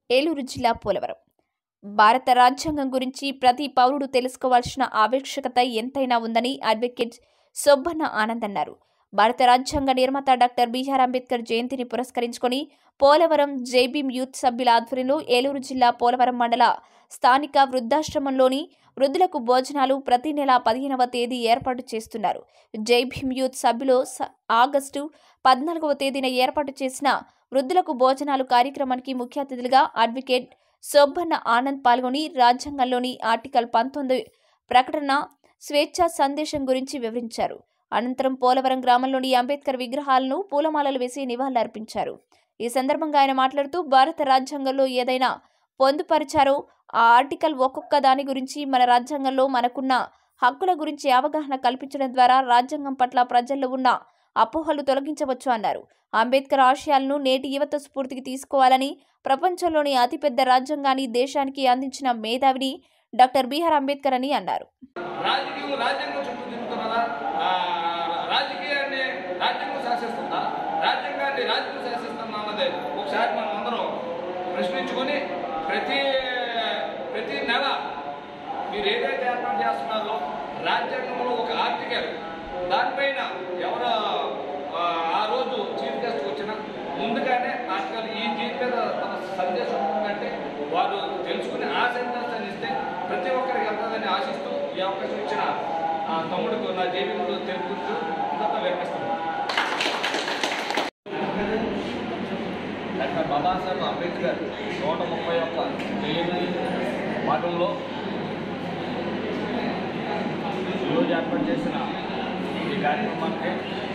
ఏలూరు జిల్లా పోలవరం భారత రాజ్యాంగం గురించి ప్రతి పౌరుడు తెలుసుకోవాల్సిన ఆవశ్యకత ఎంతైనా ఉందని అడ్వకేట్ సొబ్బన్న ఆనంద్ అన్నారు భారత రాజ్యాంగ నిర్మాత డాక్టర్ బీఆర్ అంబేద్కర్ జయంతిని పురస్కరించుకొని పోలవరం జేబీం యూత్ సభ్యుల ఆధ్వర్యంలో ఏలూరు జిల్లా పోలవరం మండల స్థానిక వృద్ధాశ్రమంలోని వృద్ధులకు భోజనాలు ప్రతి నెల పదిహేనవ తేదీ ఏర్పాటు చేస్తున్నారు జై భీమ్ యూత్ సభ్యులు స- ఆగస్టు పద్నాలుగవ తేదీన ఏర్పాటు చేసిన వృద్ధులకు భోజనాలు కార్యక్రమానికి ముఖ్య అతిథులుగా అడ్వకేట్ సొబ్బన్న ఆనంద్ పాల్గొని రాజ్యాంగంలోని ఆర్టికల్ పంతొమ్మిది ప్రకటన స్వేచ్ఛా సందేశం గురించి వివరించారు అనంతరం పోలవరం గ్రామంలోని అంబేద్కర్ విగ్రహాలను పూలమాలలు వేసి నివాళులర్పించారు ఈ సందర్భంగా ఆయన మాట్లాడుతూ భారత రాజ్యాంగంలో ఏదైనా పొందుపరిచారో ఆ ఆర్టికల్ ఒక్కొక్క దాని గురించి మన రాజ్యాంగంలో మనకున్న హక్కుల గురించి అవగాహన కల్పించడం ద్వారా రాజ్యాంగం పట్ల ప్రజల్లో ఉన్న అపోహలు తొలగించవచ్చు అన్నారు అంబేద్కర్ ఆశయాలను నేటి యువత స్ఫూర్తికి తీసుకోవాలని ప్రపంచంలోని అతిపెద్ద రాజ్యాంగాన్ని దేశానికి అందించిన మేధావిని డాక్టర్ బిఆర్ అంబేద్కర్ అని అన్నారు రాజకీయం రాజ్యాంగం చుట్టూ తిరుగుతున్నదా ఆ, రాజకీయాన్ని రాజ్యాంగం శాసిస్తుందా రాజ్యాంగాన్ని రాజ్యాంగం శాసిస్తుందా అన్నది ఒకసారి మనం అందరం ప్రశ్నించుకొని ప్రతి ప్రతి నెల మీరు ఏదైతే ఏర్పాటు చేస్తున్నారో రాజ్యాంగంలో ఒక ఆర్టికల్ దానిపైన ఎవరు ఆ, ఆ రోజు చీఫ్ గెస్ట్ వచ్చినా ముందుగానే ఆర్టికల్ ఈ దీని మీద తన సందేశం ఉందంటే వారు తెలుసుకుని ఆ సందేశాన్ని ఇస్తే ప్రతి ఒక్కరికి వెళ్తుందని ఆశిస్తూ ఈ అవకాశం ఇచ్చిన ఆ తమ్ముడికి నా జీవితంలో తెలుపుతూ ఇంకొక వినిపిస్తున్నాను డాక్టర్ బాబాసాహెబ్ అంబేద్కర్ నూట ముప్పై ఒక్క జయంతి భాగంలో ఈరోజు ఏర్పాటు చేసిన ఈ కార్యక్రమానికి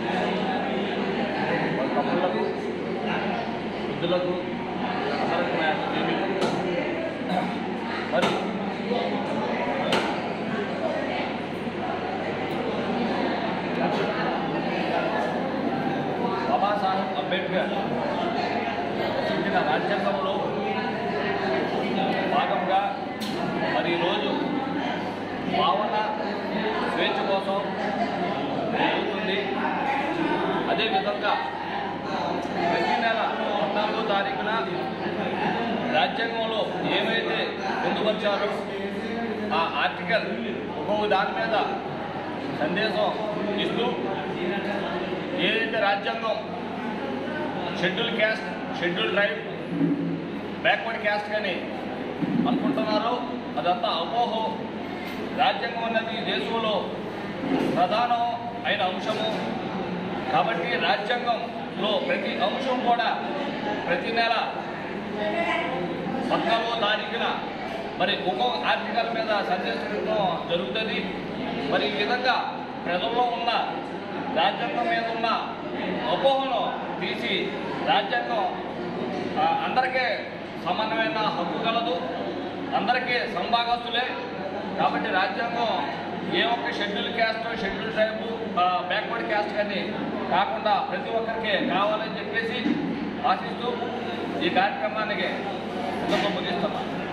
వాళ్ళ తమ్ముళ్లకు వృద్ధులకు అందరికీ నా యొక్క జైబీలు. మరి బాబాసాహెబ్ అంబేద్కర్ రచించిన రాజ్యాంగంలో భాగంగా మరి ఈరోజు భావన స్వేచ్ఛ కోసం జరుగుతుంది అదేవిధంగా ప్రతి నెల పద్నాలుగో తారీఖున రాజ్యాంగంలో ఏమైతే పొందుపరిచారో ఆ ఆర్టికల్ ఒక్కొక్క దాని మీద సందేశం ఇస్తూ ఏదైతే రాజ్యాంగం schedule caste schedule tribe backward caste కానీ అనుకుంటున్నారో అదంతా అపోహం రాజ్యాంగం అన్నది ఈ దేశంలో ప్రధానం అయిన అంశము కాబట్టి రాజ్యాంగంలో ప్రతి అంశం కూడా ప్రతి నెల పద్నాలుగో తారీఖున మరి ఒక్కొక్క ఆర్టికల్ మీద సందేశం ఇవ్వడం జరుగుతుంది మరి ఈ విధంగా ప్రజల్లో ఉన్న రాజ్యాంగం మీద ఉన్న అపోహను తీసి రాజ్యాంగం ఆ, అందరికీ సమానమైన హక్కు కలదు అందరికీ సంభాగస్తులే కాబట్టి రాజ్యాంగం ఏ ఒక్క schedule caste schedule tribe backward caste కానీ కాకుండా ప్రతి ఒక్కరికి కావాలని చెప్పేసి ఆశిస్తూ ఈ కార్యక్రమానికి ఇంతతో ముగిస్తున్నాను